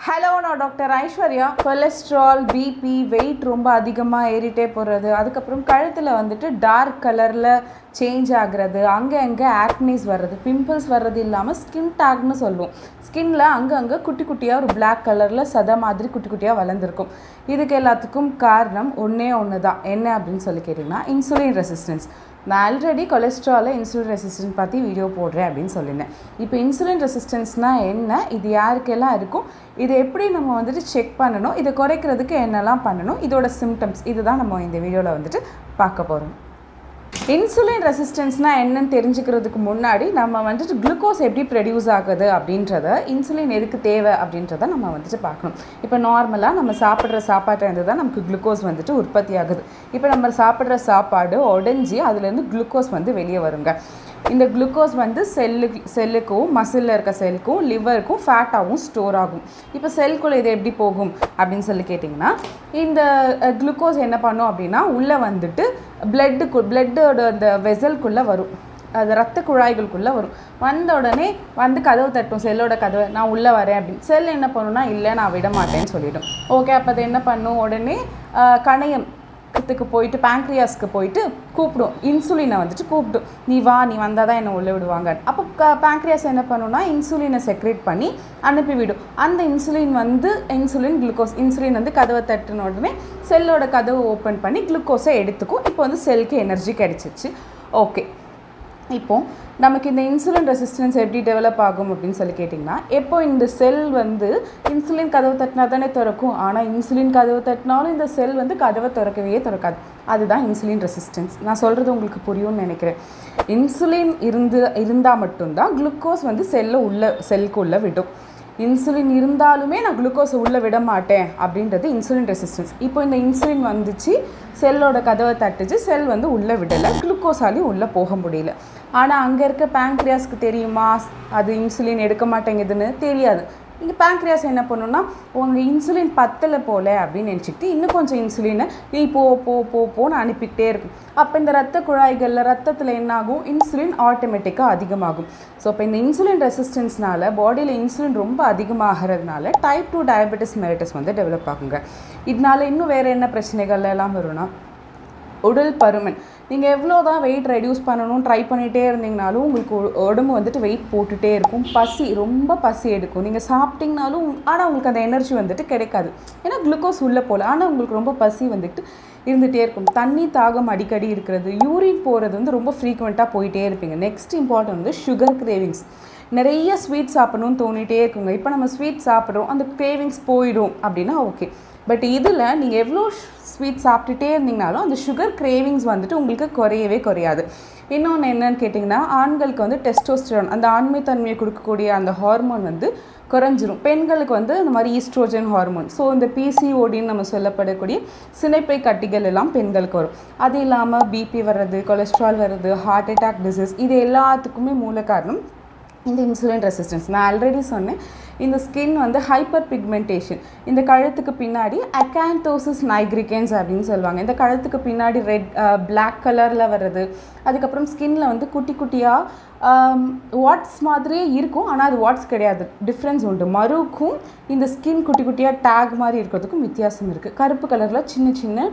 hello நான் doctor Aishwarya cholesterol BP weight ரொம்ப அதிகமாக ஏறிட்டே போகிறது அதுக்கப்புறம் கழுத்தில் வந்துட்டு டார்க் கலரில் சேஞ்ச் ஆகுறது அங்கே அங்கே ஆக்னிஸ் வர்றது பிம்பிள்ஸ் வர்றது இல்லாமல் ஸ்கின் டேக்னு சொல்லுவோம் ஸ்கின்ல அங்கே அங்கே குட்டி குட்டியாக ஒரு பிளாக் கலரில் சதை மாதிரி குட்டி குட்டியாக வளர்ந்துருக்கும் இதுக்கு எல்லாத்துக்கும் காரணம் ஒன்றே ஒன்று தான் என்ன அப்படின்னு சொல்லி கேட்டிங்கன்னா இன்சுலின் ரெசிஸ்டன்ஸ் நான் ஆல்ரெடி கொலஸ்ட்ராலில் இன்சுலின் ரெசிஸ்டன்ஸ் பற்றி வீடியோ போடுறேன் அப்படின்னு சொல்லியிருந்தேன் இப்போ இன்சுலின் ரெசிஸ்டன்ஸ்னால் என்ன இது யாருக்கெல்லாம் இருக்கும் இதை எப்படி நம்ம வந்துட்டு செக் பண்ணணும் இதை குறைக்கிறதுக்கு என்னெல்லாம் பண்ணணும் இதோட சிம்டம்ஸ் இதுதான் நம்ம இந்த வீடியோவில் வந்துட்டு பார்க்க போகிறோம் இன்சுலின் ரெசிஸ்டன்ஸ்னால் என்னன்னு தெரிஞ்சுக்கிறதுக்கு முன்னாடி நம்ம வந்துட்டு குளுக்கோஸ் எப்படி ப்ரொடியூஸ் ஆகுது அப்படின்றத இன்சுலின் எதுக்கு தேவை அப்படின்றத நம்ம வந்துட்டு பார்க்கணும் இப்போ நார்மலாக நம்ம சாப்பிட்ற சாப்பாட்டை இருந்து தான் நமக்கு குளுக்கோஸ் வந்துட்டு உற்பத்தி ஆகுது இப்போ நம்ம சாப்பிட்ற சாப்பாடு உடஞ்சி அதுலேருந்து குளுக்கோஸ் வந்து வெளியே வருங்க இந்த குளுக்கோஸ் வந்து செல்லுக்கு செல்லுக்கும் மசிலில் இருக்க செல்லுக்கும் லிவருக்கும் ஃபேட்டாகவும் ஸ்டோர் ஆகும் இப்போ செல்குள்ளே இது எப்படி போகும் அப்படின்னு சொல்லி கேட்டிங்கன்னா இந்த குளுக்கோஸ் என்ன பண்ணும் அப்படின்னா உள்ளே வந்துட்டு பிளட்டுக்கு பிளட்டோட அந்த வெசல்குள்ளே வரும் அது ரத்த குழாய்களுக்குள்ளே வரும் வந்த உடனே வந்து கதவு தட்டும் செல்லோட கதவை நான் உள்ளே வரேன் அப்படின்னு செல் என்ன பண்ணுன்னா இல்லை நான் விட மாட்டேன்னு சொல்லிடும் ஓகே அப்போ அது என்ன பண்ணும் உடனே ஆஹ், கணையம் த்துக்கு போயிட்டு பேங்க்ரியாஸ்க்கு போயிட்டு கூப்பிடும் இன்சுலினை வந்துட்டு கூப்பிடும் நீ வா நீ வந்தால் தான் என்னை உள்ளே விடுவாங்க அப்போ க பேங்க்ரியாஸ் என்ன பண்ணுன்னா இன்சுலினை செக்ரேட் பண்ணி அனுப்பிவிடும் அந்த இன்சுலின் வந்து இன்சுலின் குளுக்கோஸ் இன்சுலின் வந்து கதவை தட்டின உடனே செல்லோட கதவை ஓப்பன் பண்ணி குளுக்கோஸை எடுத்துக்கும் இப்போ வந்து செல்லுக்கு எனர்ஜி கிடைச்சிச்சு ஓகே இப்போ நமக்கு இந்த இன்சுலின் ரெசிஸ்டன்ஸ் எப்படி டெவலப் ஆகும் அப்படின்னு சொல்லி கேட்டிங்கன்னா எப்போ இந்த செல் வந்து இன்சுலின் கதவை தட்டினா தானே திறக்கும் ஆனால் இன்சுலின் கதவை தட்டினாலும் இந்த செல் வந்து கதவை திறக்கவே திறக்காது அதுதான் இன்சுலின் ரெசிஸ்டன்ஸ் நான் சொல்கிறது உங்களுக்கு புரியும்னு நினைக்கிறேன் இன்சுலின் இருந்து இருந்தால் மட்டும்தான் குளுக்கோஸ் வந்து செல்லை உள்ள செல்க்கு உள்ள விடும் இன்சுலின் இருந்தாலுமே நான் குளுக்கோஸை உள்ளே விட மாட்டேன் அப்படின்றது இன்சுலின் ரெசிஸ்டன்ஸ் இப்போ இந்த இன்சுலின் வந்துச்சு செல்லோட கதவை தட்டுச்சு செல் வந்து உள்ளே விடலை குளுக்கோஸாலையும் உள்ளே போக முடியல ஆனால் அங்கே இருக்க பேங்க்ரியாஸ்க்கு தெரியுமா அது இன்சுலின் எடுக்க மாட்டேங்குதுன்னு தெரியாது இங்கே பேங்க்ரியாஸ் என்ன பண்ணுன்னா உங்கள் இன்சுலின் பத்தலை போல அப்படின்னு நினச்சிக்கிட்டு இன்னும் கொஞ்சம் இன்சுலினை நீ போ போ போ போன்னு அனுப்பிக்கிட்டே இருக்கும் அப்போ இந்த ரத்த குழாய்களில் ரத்தத்தில் என்ன ஆகும் இன்சுலின் ஆட்டோமேட்டிக்காக அதிகமாகும் ஸோ இப்போ இந்த இன்சுலின் ரெசிஸ்டன்ஸ்னால பாடியில் இன்சுலின் ரொம்ப அதிகமாகிறதுனால டைப் டூ டயபெட்டிஸ் மெலிட்டஸ் வந்து டெவலப் ஆகுங்க இதனால இன்னும் வேறு என்ன பிரச்சனைகள் எல்லாம் வரும்னா உடல் பருமன் நீங்கள் எவ்வளோ தான் வெயிட் ரெடியூஸ் பண்ணணும் ட்ரை பண்ணிகிட்டே இருந்தீங்கனாலும் உங்களுக்கு உ- உடம்பு வந்துட்டு வெயிட் போட்டுகிட்டே இருக்கும் பசி ரொம்ப பசி எடுக்கும் நீங்கள் சாப்பிட்டீங்கனாலும் ஆனால் உங்களுக்கு அந்த எனர்ஜி வந்துட்டு கிடைக்காது ஏன்னா குளுக்கோஸ் உள்ளே போகல ஆனால் உங்களுக்கு ரொம்ப பசி வந்துட்டு இருந்துகிட்டே இருக்கும் தண்ணி தாகம் அடிக்கடி இருக்கிறது யூரின் போகிறது வந்து ரொம்ப ஃப்ரீக்வெண்ட்டாக போயிட்டே இருப்பீங்க நெக்ஸ்ட் இம்பார்ட்டன்ட் வந்து சுகர் கிரேவிங்ஸ் நிறைய ஸ்வீட் சாப்பிடணும்னு தோணிட்டே இருக்குங்க இப்போ நம்ம ஸ்வீட் சாப்பிட்றோம் அந்த கிரேவிங்ஸ் போயிடும் அப்படின்னா ஓகே பட் இதில் நீங்கள் எவ்வளோ ஸ்வீட் சாப்பிட்டுட்டே இருந்தீங்கனாலும் அந்த சுகர் கிரேவிங்ஸ் வந்துட்டு உங்களுக்கு குறையவே குறையாது இன்னொன்று என்னன்னு கேட்டிங்கன்னா ஆண்களுக்கு வந்து டெஸ்டோஸ்டரான் அந்த ஆண்மைத்தன்மையை கொடுக்கக்கூடிய அந்த ஹார்மோன் வந்து குறைஞ்சிரும் பெண்களுக்கு வந்து இந்த மாதிரி ஈஸ்ட்ரோஜன் ஹார்மோன் ஸோ இந்த பிசிஓடின்னு நம்ம சொல்லப்படக்கூடிய சினைப்பை கட்டிகள் எல்லாம் பெண்களுக்கு வரும் அது இல்லாமல் பிபி வர்றது கொலஸ்ட்ரால் வர்றது ஹார்ட் அட்டாக் டிசீஸ் இது எல்லாத்துக்குமே மூல காரணம் இந்த இன்சுலின் ரெசிஸ்டன்ஸ் நான் ஆல்ரெடி சொன்னேன் இந்த ஸ்கின் வந்து ஹைப்பர் பிக்மெண்டேஷன் இந்த கழுத்துக்கு பின்னாடி அக்காந்தோசிஸ் நைக்ரிகன்ஸ் அப்படின்னு சொல்லுவாங்க இந்த கழுத்துக்கு பின்னாடி ரெட் Black கலரில் வர்றது அதுக்கப்புறம் ஸ்கின்ல வந்து குட்டி குட்டியாக வாட்ஸ் மாதிரியே இருக்கும் ஆனால் அது வாட்ஸ் கிடையாது டிஃப்ரென்ஸ் உண்டு மருக்கும் இந்த ஸ்கின் குட்டி குட்டியாக டேக் மாதிரி இருக்கிறதுக்கும் வித்தியாசம் இருக்குது கருப்பு கலரில் சின்ன சின்ன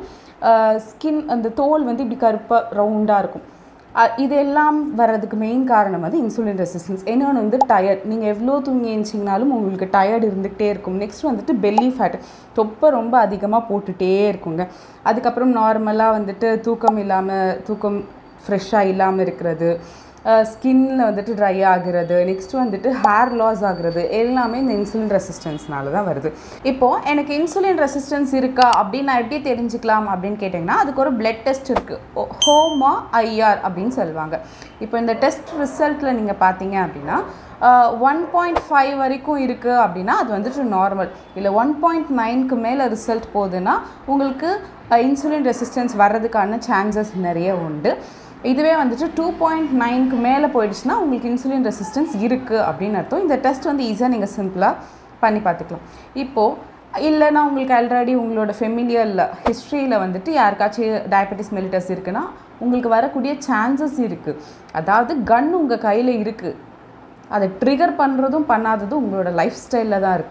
ஸ்கின் அந்த தோல் வந்து இப்படி கருப்பாக ரவுண்டாக இருக்கும் அ- இது எல்லாம் வர்றதுக்கு மெயின் காரணம் வந்து இன்சுலின் ரெசிஸ்டன்ஸ் இன்னொன்று வந்து டயர்ட் நீங்கள் எவ்வளோ தூங்கி எழுச்சிங்கனாலும் உங்களுக்கு டயர்ட் இருந்துகிட்டே இருக்கும் நெக்ஸ்ட் வந்துட்டு பெல்லி ஃபேட் தொப்பை ரொம்ப அதிகமாக போட்டுகிட்டே இருக்குங்க அதுக்கப்புறம் நார்மலாக வந்துட்டு தூக்கம் இல்லாமல் தூக்கம் ஃப்ரெஷ்ஷாக இல்லாமல் இருக்கிறது ஸ்கின்ல வந்துட்டு ட்ரை ஆகுறது நெக்ஸ்ட் வந்துட்டு ஹேர் லாஸ் ஆகுறது எல்லாமே இந்த இன்சுலின் ரெசிஸ்டன்ஸ்னால தான் வருது இப்போது எனக்கு இன்சுலின் ரெசிஸ்டன்ஸ் இருக்கா அப்படின்னு நான் எப்படி தெரிஞ்சுக்கலாம் அப்படின்னு கேட்டிங்கன்னா அதுக்கு ஒரு பிளட் டெஸ்ட் இருக்குது ஹோமா ஐஆர் அப்படின்னு சொல்லுவாங்க இப்போ இந்த டெஸ்ட் ரிசல்ட்டில் நீங்கள் பார்த்தீங்க அப்படின்னா ஒன் பாயிண்ட் ஃபைவ் வரைக்கும் இருக்குது அப்படின்னா அது வந்துட்டு நார்மல் இல்லை ஒன் பாயிண்ட் நைனுக்கு மேலே ரிசல்ட் போகுதுன்னா உங்களுக்கு இன்சுலின் ரெசிஸ்டன்ஸ் வர்றதுக்கான சான்சஸ் நிறைய உண்டு இதுவே வந்துட்டு டூ பாயிண்ட் நைனுக்கு மேலே போயிடுச்சுன்னா உங்களுக்கு இன்சுலின் ரெசிஸ்டன்ஸ் இருக்குது அப்படின்னு அர்த்தம் இந்த டெஸ்ட் வந்து ஈஸியாக நீங்கள் சிம்பிளாக பண்ணி பார்த்துக்கலாம் இப்போது இல்லைன்னா உங்களுக்கு ஆல்ரெடி உங்களோட ஃபெமிலியல் ஹிஸ்ட்ரியில் வந்துட்டு யாருக்காச்சும் டயபெட்டிஸ் மெலிட்டஸ் இருக்குன்னா உங்களுக்கு வரக்கூடிய சான்சஸ் இருக்குது அதாவது கன் உங்கள் கையில் இருக்குது அதை ட்ரிகர் பண்ணுறதும் பண்ணாததும் உங்களோட லைஃப் ஸ்டைலில் தான் இருக்குது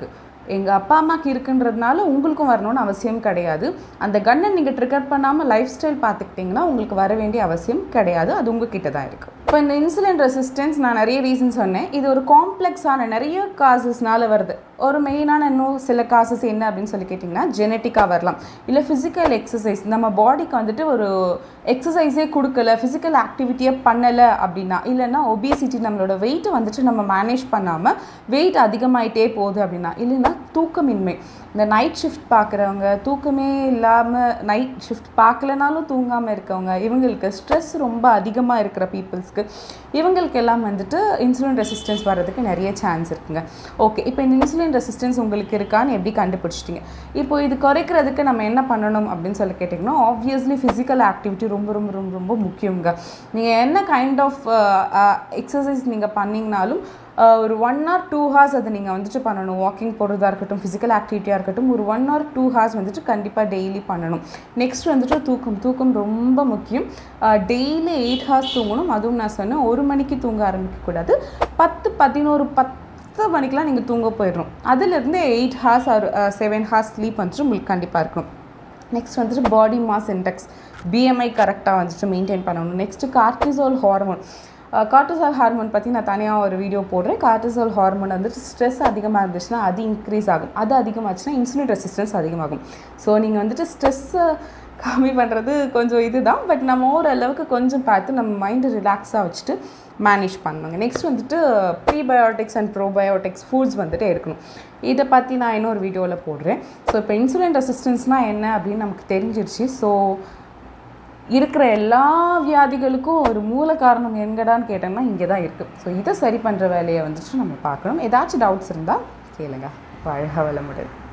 எங்கள் அப்பா அம்மாக்கு இருக்குன்றதுனால உங்களுக்கும் வரணும்னு அவசியம் கிடையாது அந்த கன்னை நீங்கள் ட்ரிகர் பண்ணாமல் லைஃப் ஸ்டைல் பார்த்துக்கிட்டிங்கன்னா உங்களுக்கு வர வேண்டிய அவசியம் கிடையாது அது உங்ககிட்ட தான் இருக்குது இப்போ இந்த இன்சுலின் ரெசிஸ்டன்ஸ் நான் நிறைய ரீசன் சொன்னேன் இது ஒரு காம்ப்ளெக்ஸான நிறைய காசஸ்னால வருது ஒரு மெயினான இன்னும் சில காசஸ் என்ன அப்படின்னு சொல்லி கேட்டிங்கன்னா ஜெனட்டிக்காக வரலாம் இல்லை ஃபிசிக்கல் எக்ஸசைஸ் நம்ம பாடிக்கு வந்துட்டு ஒரு எக்ஸசைஸே கொடுக்கல ஃபிசிக்கல் ஆக்டிவிட்டியே பண்ணலை அப்படின்னா இல்லைன்னா ஒபிசிட்டி நம்மளோட வெயிட்டை வந்துட்டு நம்ம மேனேஜ் பண்ணாமல் வெயிட் அதிகமாயிட்டே போகுது அப்படின்னா இல்லைன்னா தூக்கமின்மை இந்த நைட் ஷிஃப்ட் பார்க்குறவங்க தூக்கமே இல்லாமல் நைட் ஷிஃப்ட் பார்க்கலனாலும் தூங்காமல் இருக்கவங்க இவங்களுக்கு ஸ்ட்ரெஸ் ரொம்ப அதிகமாக இருக்கிற பீப்புள்ஸ்க்கு இவங்களுக்கு எல்லாம் வந்துட்டு இன்சுலின் ரெசிஸ்டன்ஸ் வர்றதுக்கு நிறைய சான்ஸ் இருக்குங்க ஓகே இப்போ இந்த இன்சுலின் ரெசிஸ்டன்ஸ் உங்களுக்கு இருக்கான்னு எப்படி கண்டுபிடிச்சிட்டிங்க இப்போ இது குறைக்கிறதுக்கு நம்ம என்ன பண்ணணும் அப்படின்னு சொல்லி கேட்டிங்கன்னா ஆப்வியஸ்லி ஃபிசிக்கல் ஆக்டிவிட்டி ரொம்ப ரொம்ப ரொம்ப ரொம்ப முக்கியங்க நீங்கள் என்ன கைண்ட் ஆஃப் எக்ஸசைஸ் நீங்கள் பண்ணிங்கனாலும் ஆஹ் ஒரு ஒன் ஆர் டூ ஹார்ஸ் அதை நீங்கள் வந்துட்டு பண்ணணும் வாக்கிங் போகிறதா இருக்கட்டும் ஃபிசிக்கல் ஆக்டிவிட்டியாக இருக்கட்டும் ஒரு ஒன் ஆர் டூ ஹார்ஸ் வந்துட்டு கண்டிப்பாக டெய்லி பண்ணணும் நெக்ஸ்ட் வந்துட்டு தூக்கம் தூக்கம் ரொம்ப முக்கியம் டெய்லி எயிட் ஹார்ஸ் தூங்கணும் அதுவும் நான் சொன்னேன் ஒரு மணிக்கு தூங்க ஆரம்பிக்கக்கூடாது பத்து பதினோரு பத்து மணிக்கெலாம் நீங்கள் தூங்க போயிடணும் அதுலேருந்து eight hours or seven hours sleep வந்துட்டு உங்களுக்கு கண்டிப்பாக இருக்கணும் நெக்ஸ்ட் வந்துட்டு பாடி மாஸ் இன்டெக்ஸ் பிஎம்ஐ கரெக்டாக வந்துட்டு மெயின்டைன் பண்ணணும் next cortisol hormone cortisol hormone பற்றி நான் தனியாக ஒரு வீடியோ போடுறேன் கார்டிசால் ஹார்மோன் வந்துட்டு ஸ்ட்ரெஸ் அதிகமாக இருந்துச்சுன்னா அது இன்க்ரீஸ் ஆகும் அது அதிகமாச்சுன்னா இன்சுலின் ரெசிஸ்டன்ஸ் அதிகமாகும் ஸோ நீங்கள் வந்துட்டு ஸ்ட்ரெஸ்ஸை கம்மி பண்ணுறது கொஞ்சம் இதுதான் பட் நம்ம ஓரளவுக்கு கொஞ்சம் பார்த்து நம்ம மைண்டை ரிலாக்ஸாக வச்சுட்டு மேனேஜ் பண்ணுங்க நெக்ஸ்ட் வந்துட்டு ப்ரீபயோட்டிக்ஸ் அண்ட் ப்ரோபயோட்டிக்ஸ் ஃபுட்ஸ் வந்துட்டு இருக்கணும் இதை பற்றி நான் இன்னொரு வீடியோவில் போடுறேன் ஸோ இப்போ இன்சுலின் ரெசிஸ்டன்ஸ்னால் என்ன அப்படின்னு நமக்கு தெரிஞ்சிருச்சு ஸோ இருக்கிற எல்லா வியாதிகளுக்கும் ஒரு மூல காரணம் எங்கடான்னு கேட்டோம்னா இங்கே தான் இருக்குது ஸோ இதை சரி பண்ணுற வேலையை வந்துட்டு நம்ம பார்க்கணும் ஏதாச்சும் டவுட்ஸ் இருந்தால் கேளுங்க வாழ்க வளமுடன்